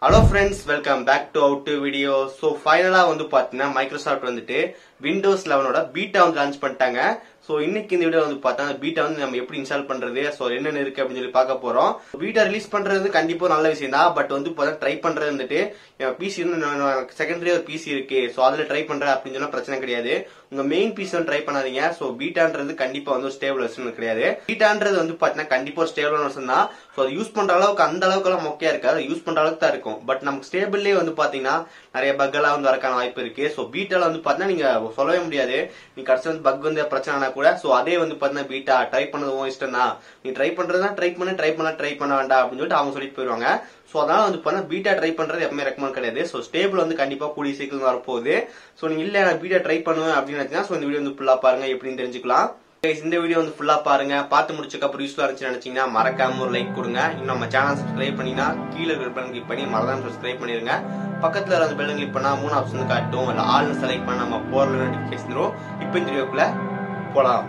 Hello friends welcome back to our video so ஃபைனலாக வந்து பார்த்தீங்கன்னா மைக்ரோசாஃப்ட் வந்துட்டு விண்டோஸ் லெவனோட பீட்டா வந்து லான்ச் பண்ணிட்டாங்க ஸோ இன்னைக்கு இந்த வீடியோ வந்து பார்த்தா அந்த பீட்டா வந்து நம்ம எப்படி இன்ஸ்டால் பண்றது ஸோ என்னென்ன இருக்கு அப்படின்னு சொல்லி பார்க்க போறோம் பீட்டா ரிலீஸ் பண்றது கண்டிப்பா நல்ல விஷயம் தான் பட் வந்து பார்த்தா ட்ரை பண்றது வந்துட்டு பிசி வந்து செகண்டரி ஒரு பிசி இருக்கு ஸோ அதுல ட்ரை பண்ற அப்படின்னு சொன்னா பிரச்சனை கிடையாது உங்க மெயின் பிசி வந்து ட்ரை பண்ணாதீங்க ஸோ பீட்டான்றது கண்டிப்பா வந்து ஒரு ஸ்டேபிள் வெர்ஷன் கிடையாது பீட்டான்றது வந்து பார்த்தீங்கன்னா கண்டிப்பா ஒரு ஸ்டேபிள் வெர்ஷன் தான் ஸோ அது யூஸ் பண்ற அளவுக்கு அந்த அளவுக்கு எல்லாம் மொக்கையா இருக்காது யூஸ் பண்ற அளவுக்கு தான் இருக்கும் பட் நமக்கு ஸ்டேபிள்லேயே வந்து பாத்தீங்கன்னா நிறைய பக் எல்லாம் வந்து வரக்கான வாய்ப்பு இருக்கு ஸோ பீட்டால வந்து பாத்தீங்கன்னா நீங்க சொல்லவே முடியாது நீ கடைசி வந்து பக் வந்து பிரச்சனை கூட ஸோ அதே வந்து பாத்தீங்கன்னா பீட்டா ட்ரை பண்ணது உன் இஷ்டம் தான் நீ ட்ரை பண்றதுனா ட்ரை பண்ண ட்ரை பண்ண ட்ரை பண்ண வேண்டாம் அப்படின்னு சொல்லிட்டு அவங்க சொல்லிட்டு போயிருவாங்க ஸோ அதனால வந்து பார்த்தா பீட்டா ட்ரை பண்றது எப்பவுமே ரெக்கமெண்ட் கிடையாது ஸோ ஸ்டேபிள் வந்து கண்டிப்பா கூடிய சீக்கிரம் வரப்போகுது ஸோ நீங்க இல்ல நான் பீட்டா ட்ரை பண்ணுவேன் அப்படின்னு நினைச்சீங்கன்னா ஸோ இந்த வீடியோ வந்து ஃபுல்லா பாருங்க எப்படின்னு தெரிஞ்சுக்கலாம் Guys, இந்த வீடியோ வந்து ஃபுல்லா பாருங்க பார்த்து முடிச்சதுக்கு அப்புறம் யூஸ்ஃபுல்லா இருந்துச்சு நினைச்சீங்கன்னா மறக்காம ஒரு லைக் கொடுங்க இன்னும் நம்ம சேனல் சப்ஸ்கிரைப் பண்ணினா கீழே இருக்கிற பெல் கிளிக் பண்ணி மறக்காம சப்ஸ்கிரைப் பண்ணிருங்க பக்கத்துல இருந்த பெல் கிளிக் பண்ணா மூணு ஆப்ஷன் காட்டும் இல்ல ஆல் செலக்ட் பண்ண நம்ம போற நோட்டிபிகேஷன் வரும் இப்போ இந்த வீடியோக்குள்ள போலாம்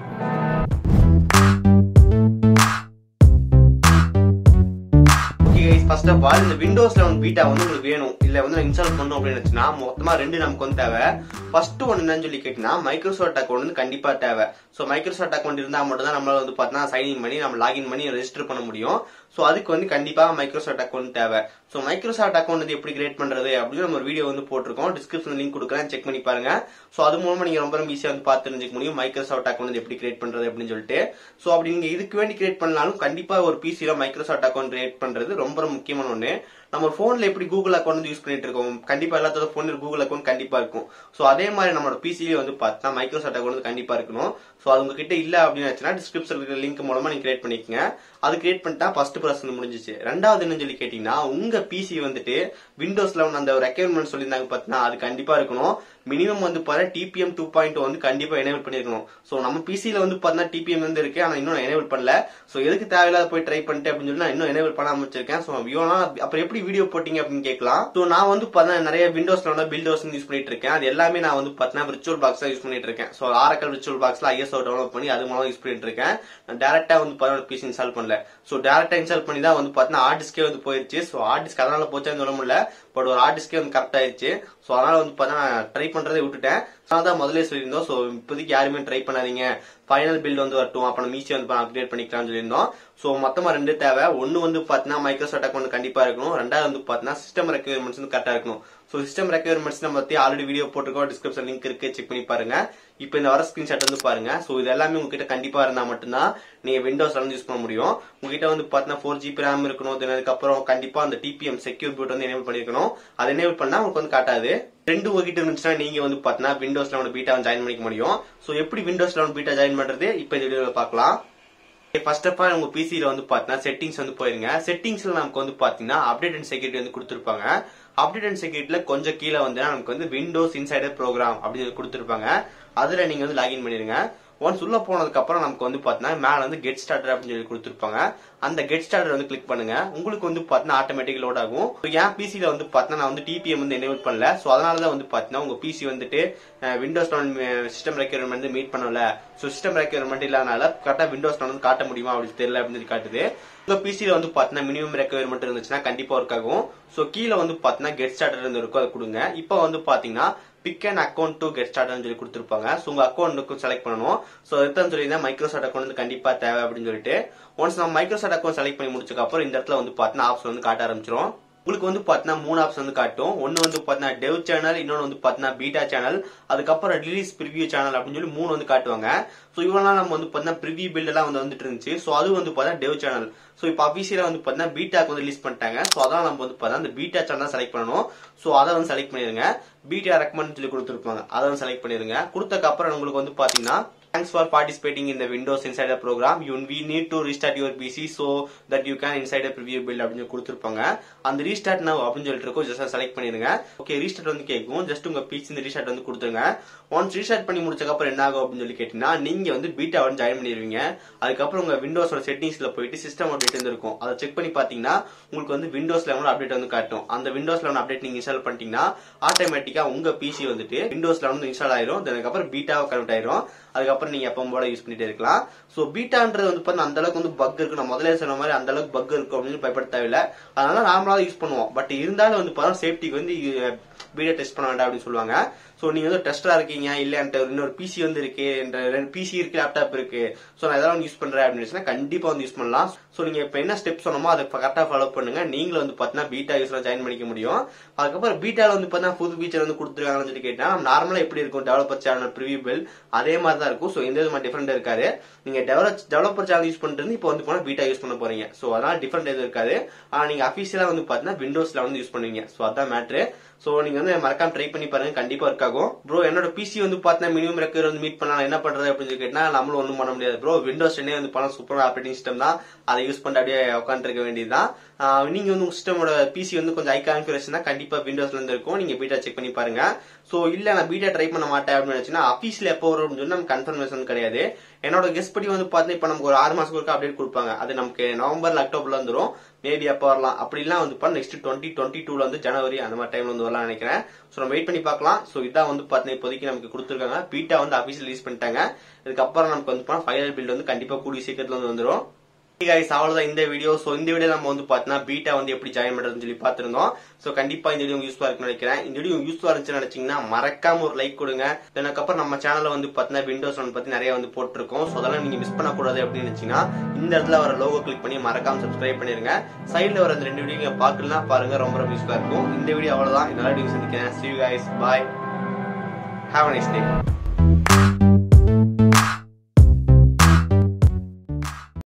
ஃபர்ஸ்ட் ஆஃப் ஆல் இந்த விண்டோஸ் லெவன் பீட்டா வந்து உங்களுக்கு வேணும் இல்ல வந்து இன்ஸ்டால் பண்ணணும் அப்படின்னு நினைச்சுன்னா மொத்தமா ரெண்டு நமக்கு வந்து தேவை ஃபர்ஸ்ட் ஒன் என்னன்னு சொல்லி கேட்டீங்கன்னா மைக்ரோசாஃப்ட் அக்கௌண்ட் வந்து கண்டிப்பா தேவை ஸோ மைக்ரோசாஃப்ட் அக்கௌண்ட் இருந்தா மட்டும் தான் நம்மளால வந்து பார்த்தீங்கன்னா சைன்இன் பண்ணி நம்ம லாகின் பண்ணி ரெஜிஸ்டர் பண்ண முடியும் ஸோ அதுக்கு வந்து கண்டிப்பா மைக்ரோசாஃப்ட் அக்கௌண்ட் தேவை ஸோ மைக்ரோசாஃப்ட் அக்கௌண்ட் வந்து எப்படி கிரியேட் பண்றது அப்படின்னு நம்ம ஒரு வீடியோ வந்து போட்டிருக்கோம் டிஸ்கிரிப்ஷன் லிங்க் கொடுக்குறேன் செக் பண்ணி பாருங்க ஸோ அது மூலமா நீங்க ரொம்ப ஈஸியா வந்து பார்த்து தெரிஞ்சுக்க முடியும் மைக்ரோசாஃப்ட் அக்கௌண்ட் வந்து எப்படி கிரியேட் பண்றது அப்படின்னு சொல்லிட்டு ஸோ அப்படி நீங்க இதுக்கு வேண்டி கிரியேட் பண்ணாலும் கண்டிப்பா ஒரு பிசில மைக்ரோசாஃப்ட் அக்கௌண்ட் கிரியேட் பண்றது ரொம்ப ரொம்ப முக்கியமான ஒண்ணு நம்ம போன்ல எப்படி கூகுள் அக்கௌண்ட் வந்து யூஸ் பண்ணிட்டு இருக்கோம் கண்டிப்பா எல்லாத்தோட போன்ல கூகுள் அக்கௌண்ட் கண்டிப்பா இருக்கும் ஸோ அதே மாதிரி நம்மளோட பிசிலே வந்து பார்த்தா மைக்ரோசாஃப்ட் அக்கௌண்ட் வந்து கண்டிப்பா இருக்கணும் ஸோ அது உங்ககிட்ட இல்ல அப்படின்னு ஆச்சுன்னா டிஸ்கிரிப்ஷன் இருக்கிற லிங்க் மூலமா நீங்க கிரியேட் பண்ணிக்கங்க அது கிரியேட் பண்ணிட்டா ஃபர்ஸ்ட் ப்ராசஸ் முடிஞ்சிச்சு ரெண்டாவது என்ன சொல்லி கேட்டீங்கன்னா உங்க பிசி வந்துட்டு விண்டோஸ் லெவன் அந்த ரெக்யர்மெண்ட் சொல்லியிருந்தாங்க பார்த்தீங்கன்னா அது கண்டிப்பா இருக்கணும் மினிமம் வந்து பாரு டிபிஎம் டூ பாயிண்ட் வந்து கண்டிப்பா எனேபிள் பண்ணிருக்கணும் ஸோ நம்ம பிசில வந்து பார்த்தீங்கன்னா டிபிஎம் வந்து இருக்கு ஆனா இன்னும் எனேபிள் பண்ணல ஸோ எதுக்கு தேவையில்லாத போய் ட்ரை பண்ணிட்டு அப்படின்னு சொல்லி நான் இன்னும் எனேபிள் பண்ணாம வச்சிருக்கேன் ஸோ வியோனா அப்புறம் எப்படி வீடியோ போட்டீங்க அப்படின்னு கேட்கலாம் ஸோ நான் வந்து பார்த்தீங்கன்னா நிறைய விண்டோஸ்ல வந்து பில்டர்ஸ் யூஸ் பண்ணிட்டு இருக்கேன் அது எல்லாமே நான் வந்து பார்த்தீங்கன்னா விர்ச்சுவல் பாக்ஸ் தான் யூஸ் பண்ணிட்டு இருக்கேன் ஸோ ஆரக்கல் விர்ச்சுவல் பாக்ஸ்ல ஐஎஸ்ஓ டவுன்லோட் பண்ணி அது மூலம் யூஸ் பண்ணிட்டு இருக்கேன் நான் டேரக்டா வந்து பார்த்தீங்கன்னா பிசி இன்ஸ்டால் பண்ணல ஸோ டேரக்டா இன்ஸ்டால் பண்ணி தான் வந்து பார்த்தீங்கன்னா ஹார்ட் டிஸ்கே வந்து போயிருச்சு ஸோ ஹார்ட் டிஸ்க் அதனால போச்சான்னு சொல்ல முடியல பட் ஒரு ஹார்ட் டிஸ்கே வந்து கரெக்ட் ஆயிருச்சு ஸோ அதனால வந்து பார்த்தீங்கன்னா ட்ரை பண்றதை விட்டுட்டேன் தான் முதல்ல சொல்லியிருந்தோம் ஸோ இப்போதைக்கு யாருமே ட்ரை பண்ணாதீங்க ஃபைனல் பில் வந்து வரட்டும் அப்போ நம்ம ஈஸியாக வந்து அப்டேட் பண்ணிக்கலாம்னு சொல்லியிருந்தோம் ஸோ மொத்தமா ரெண்டு தேவை ஒன்னு வந்து பார்த்தீங்கன்னா மைக்ரோசாஃப்ட் அக்கௌண்ட் கண்டிப்பா இருக்கணும் ரெண்டாவது வந்து பார்த்தீங்கன்னா சிஸ்டம் ரெக்யர்மெண்ட்ஸ் வந்து கரெக்டா இருக்கணும் ஸோ சிஸ்டம் ரெக்யர்மெண்ட்ஸ் நம்ம பத்தி ஆல்ரெடி வீடியோ போட்டிருக்கோம் டிஸ்கிரிப்ஷன் லிங்க் இருக்கு செக் பண்ணி பாருங்க இப்போ இந்த வர ஸ்கிரீன்ஷாட் வந்து பாருங்க ஸோ இது எல்லாமே உங்ககிட்ட கண்டிப்பா இருந்தா மட்டும்தான் நீங்க விண்டோஸ்ல வந்து யூஸ் பண்ண முடியும் உங்ககிட்ட வந்து பார்த்தீங்கன்னா ஃபோர் ஜிபி ரேம் இருக்கணும் தென் அதுக்கப்புறம் கண்டிப்பா அந்த டிபிஎம் செக்யூர் பூட் வந்து எனேபிள் பண்ணிருக்கணும் அதை எனேபிள் பண்ணா உங்களுக்கு வந்து காட்டாது ரெண்டு உங்ககிட்ட இருந்துச்சுன்னா நீங்க வந்து பாத்தீங்கன்னா விண்டோஸ் லெவன் பீட்டா ஜாயின் பண்ணிக்க முடியும் ஸோ எப்படி விண்டோஸ் லெவன் பீட்டா ஜாயின் பண்றது இப்போ இந்த வீடியோல பார்க்கலாம் ஃபர்ஸ்ட் ஆஃப் ஆல் உங்க பிசில வந்து பாத்தீங்கன்னா செட்டிங்ஸ் வந்து போயிருங்க செட்டிங்ஸ்ல நமக்கு வந்து பாத்தீங்கன்னா அப்டேட் அண்ட் செக்யூரிட்டி வந்து கொடுத்துருப்பாங்க அப்டேட் அண்ட் செக்யூரிட்டில கொஞ்சம் கீழே வந்து நமக்கு வந்து விண்டோஸ் இன்சைடர் ப்ரோக்ராம் அப்படின்னு கொடுத்துருப்பாங்க அதுல நீங்க வந்து லாகின் பண்ணிருங்க ஒன்ஸ் உள்ள போனதுக்கு அப்புறம் நமக்கு வந்து பாத்தீங்கன்னா மேல வந்து கெட் ஸ்டார்டர் அப்படின்னு சொல்லி கொடுத்துருப்பாங்க அந்த கெட் ஸ்டார்டர் வந்து கிளிக் பண்ணுங்க உங்களுக்கு வந்து பாத்தீங்கன்னா ஆட்டோமேட்டிக் லோட் ஆகும் என் பிசில வந்து பாத்தீங்கன்னா நான் வந்து டிபிஎம் வந்து எனேபிள் பண்ணல சோ அதனால தான் வந்து பாத்தீங்கன்னா உங்க பிசி வந்துட்டு விண்டோஸ் சிஸ்டம் ரெக்யர்மெண்ட் வந்து மீட் பண்ணல சோ சிஸ்டம் ரெக்யர்மெண்ட் இல்லாதனால கரெக்டா விண்டோஸ் வந்து காட்ட முடியுமா அப்படின்னு தெரியல அப்படின்னு சொல்லி காட்டுது உங்க பிசில வந்து பாத்தீங்கன்னா மினிமம் ரெக்யர்மெண்ட் இருந்துச்சுன்னா கண்டிப்பா ஒர்க் ஆகும் சோ கீழே வந்து பாத்தீங்கன்னா கெட் ஸ்டார்டர் இருந்து இருக்கும் அதை கொடுங்க இப்போ வந்து பாத்தீங்கன்னா pick an account to get start சொல்லி கொடுத்துருப்பாங்க ஸோ உங்க அக்கௌண்ட்டுக்கு செலக்ட் பண்ணணும் ஸோ அதுதான் சொல்லி மைக்ரோசாஃப்ட் அக்கௌண்ட் வந்து கண்டிப்பா தேவை அப்படின்னு சொல்லிட்டு ஒன்ஸ் நம்ம மைக்ரோசாஃப்ட் அக்கௌண்ட் செலக்ட் பண்ணி முடிச்சதுக்கு அப்புறம் இந்த இடத்துல வந்து பாத்தீங்கன்னா ஆப்ஷன் வந்து காட்ட ஆரம்பிச்சிரும் உங்களுக்கு வந்து பாத்தீங்கன்னா மூணு ஆப்ஷன் வந்து காட்டும் ஒன்னு வந்து பாத்தீங்கன்னா டெவ் சேனல் இன்னொன்று வந்து பாத்தீங்கன்னா பீட்டா சேனல் அதுக்கப்புறம் ரிலீஸ் ப்ரிவியூ சேனல் அப்படின்னு சொல்லி மூணு வந்து காட்டுவாங்க ஸோ இவெல்லாம் நம்ம வந்து பாத்தீங்கன்னா ப்ரிவியூ பில்ட் எல்லாம் வந்து வந்துட்டு இருந்துச்சு ஸோ அது வந்து பாத்தீங்கன்னா டெவ் சேனல் ஸோ இப்போ அபிஷியலா வந்து பாத்தீங்கன்னா பீட்டாக்கு வந்து ரிலீஸ் பண்ணிட்டாங்க ஸோ அதான் நம்ம வந்து பாத்தீங்கன்னா அந்த பீட்டா சேனல் செலக்ட் பண்ணணும் ஸோ அதை வந்து செலக்ட் பண்ணிருங்க பீட்டா ரெக்கமெண்ட் சொல்லி கொடுத்துருப்பாங்க அதை வந்து செலக்ட் பண்ணிருங்க கொடுத்ததுக்கு அப்புறம் உங்களுக்கு வந்து பாத்தீங்கன்னா Thanks for participating in the Windows Insider program. You we need to restart your PC so that you can inside a preview build அப்படின்னு கொடுத்துருப்பாங்க அந்த ரீஸ்டார்ட் now அப்படின்னு சொல்லிட்டு இருக்கும் ஜஸ்ட் செலக்ட் பண்ணிருங்க ஓகே ரீஸ்டார்ட் வந்து கேட்கும் ஜஸ்ட் உங்க பிசி இந்த ரீஸ்டார்ட் வந்து கொடுத்துருங்க ஒன்ஸ் ரீஸ்டார்ட் பண்ணி முடிச்சதுக்கு அப்புறம் என்ன ஆகும் அப்படின்னு சொல்லி கேட்டீங்கன்னா நீங்க வந்து பீட்டா வந்து ஜாயின் பண்ணிடுவீங்க அதுக்கப்புறம் உங்க விண்டோஸோட செட்டிங்ஸ்ல போயிட்டு சிஸ்டம் அப்டேட் வந்து இருக்கும் அதை செக் பண்ணி பாத்தீங்கன்னா உங்களுக்கு வந்து விண்டோஸ் லெவன் அப்டேட் வந்து காட்டும் அந்த விண்டோஸ் லெவன் அப்டேட் நீங்க இன்ஸ்டால் பண்ணிட்டீங்கன்னா ஆட்டோமேட்டிக்கா உங்க பிசி வந்துட்டு விண்டோஸ் லெவன் இன்ஸ்டால் ஆயிரும் அதுக்கப்புறம் பீட்டாவை கனெக்ட் ஆயிரும் அதுக்கப்புறம் அதுக்கப்புறம் நீங்க எப்பவும் போல யூஸ் பண்ணிட்டே இருக்கலாம் சோ பீட்டான்றது வந்து பார்த்தா அந்த அளவுக்கு வந்து பக் இருக்கு நான் முதல்ல சொன்ன மாதிரி அந்த அளவுக்கு பக் இருக்கும் அப்படின்னு பயப்பட தேவையில்ல அதனால நார்மலா யூஸ் பண்ணுவோம் பட் இருந்தாலும் வந்து பார்த்தா சேஃப்டிக்கு வந்து பீட்டா டெஸ்ட் பண்ண வேண்டாம் அப்படின்னு சொல்லுவாங்க சோ நீங்க வந்து டெஸ்டரா இருக்கீங்க இல்ல என்கிட்ட இன்னொரு பிசி வந்து இருக்கு என்ற ரெண்டு பிசி இருக்கு லேப்டாப் இருக்கு சோ நான் இதெல்லாம் யூஸ் பண்றேன் அப்படின்னு சொன்னா கண்டிப்பா வந்து யூஸ் பண்ணலாம் சோ நீங்க இப்ப என்ன ஸ்டெப் சொன்னமோ அதை கரெக்டா ஃபாலோ பண்ணுங்க நீங்களும் வந்து பாத்தீங்கன்னா பீட்டா யூஸ்ல ஜாயின் பண்ணிக்க முடியும் அதுக்கப்புறம் பீட்டால வந்து பாத்தீங்கன்னா புது ஃபீச்சர் வந்து கொடுத்துருக்காங்கன்னு சொல்லி கேட்டா நார்மலா எப்படி இருக்கும் டெவலப்பர் சேனல் ப்ரிவியூ பில் அதே மாதிரி தான் இருக்கும் சோ எந்த விதமா டிஃபரெண்ட் இருக்காது நீங்க டெவலப் டெவலப்பர் சேனல் யூஸ் பண்றது இப்போ வந்து போனா பீட்டா யூஸ் பண்ண போறீங்க சோ அதனால டிஃபரெண்ட் எதுவும் இருக்காது ஆனா நீங்க அபிஷியலா வந்து பாத்தீங்கன்னா விண்டோஸ்ல வந்து யூஸ் பண்ணுவீங்க சோ அதான் மேட்ரு சோ நீங்க வந்து மறக்காம ட்ரை பண்ணி பாருங்க கண்டிப்பா ஒர்க் ஆகும் ப்ரோ என்னோட பிசி வந்து பாத்தீங்கன்னா மினிமம் ரெக்கர் வந்து மீட் பண்ணலாம் என்ன பண்றது அப்படின்னு சொல்லி கேட்டா நம்மளும் ஒண்ணும் பண்ண முடியாது ப்ரோ விண்டோஸ் டென்னே வந்து பண்ண சூப்பர் ஆப்ரேட்டிங் சிஸ்டம் தான் அதை யூஸ் பண்ணிட்டு அப்படியே உட்காந்துருக்க வேண்டியதுதான் ஆஹ் நீங்க வந்து உங்க சிஸ்டமோட பிசி வந்து கொஞ்சம் ஹை கான்ஃபிகரேஷன் தான் கண்டிப்பா விண்டோஸ்ல இருந்து இருக்கும் நீங்க பீட்டா செக் பண்ணி பாருங்க சோ இல்ல நான் பீட்டா ட்ரை பண்ண மாட்டேன் அப்படின்னு நினைச்சுன்னா அபிஸ்ல எப்போ வரும் அப்படின்னு சொல்லி நமக்கு கன்ஃபர்மேஷன் கிடையாது என்னோட கெஸ்ட் படி வந்து பாத்தீங்கன்னா இப்ப நமக்கு ஒரு ஆறு மாசத்துக்கு ஒருக்கா அப்டேட் கொடுப்பாங்க அது நமக்கு நவம்பர்ல அக்டோபர்ல வந்துரும் மேபி அப்போ வரலாம் அப்படிலாம் வந்து பா நெக்ஸ்ட் டுவெண்ட்டி டுவெண்ட்டி டூல வந்து ஜனவரி அந்த மாதிரி டைம்ல வந்து வரலாம் நினைக்கிறேன் சோ நம்ம வெயிட் பண்ணி பார்க்கலாம் சோ இதான் வந்து பாத்தீங்கன்னா இப்போதைக்கு நமக்கு கொடுத்துருக்காங்க பீட்டா வந்து அபிஷியல் ரிலீஸ் பண்ணிட்டாங்க இதுக்கப்புறம் நமக்கு வந்து போனா ஃபைனல் பில்ட் வந்து கண்டிப்பா கூடிய சீக்கிரத்துல வந்து வந்துரும் கைஸ் அவ்வளவுதான் இந்த வீடியோ சோ இந்த வீடியோ நம்ம வந்து பாத்தீங்கன்னா பீட்டா வந்து எப்படி ஜாயின் பண்றதுன்னு சொல்லி பாத்துருந்தோம் சோ கண்டிப்பா இந்த வீடியோ யூஸ்ஃபுல்லா இருக்கும்னு நினைக்கிறேன் இந்த வீடியோ யூஸ்ஃபுல்லா இருந்துச்சுன்னு நினைச்சீங்கன்னா மறக்காம ஒரு லைக் கொடுங்க அதுக்கப்புறம் நம்ம சேனல்ல வந்து பாத்தீங்கன்னா விண்டோஸ் ஒன் பத்தி நிறைய வந்து போட்டிருக்கோம் சோ அதெல்லாம் நீங்க மிஸ் பண்ணக்கூடாது அப்படின்னு நினைச்சீங்கன்னா இந்த இடத்துல வர லோகோ கிளிக் பண்ணி மறக்காம சப்ஸ்கிரைப் பண்ணிருங்க சைடுல வர இந்த ரெண்டு வீடியோ நீங்க பாக்கலாம் பாருங்க ரொம்ப ரொம்ப யூஸ்ஃபுல்லா இருக்கும் இந்த வீடியோ அவ்வளவுதான் இந்த வீடியோ சந்திக்கிறேன் see you guys bye have a nice day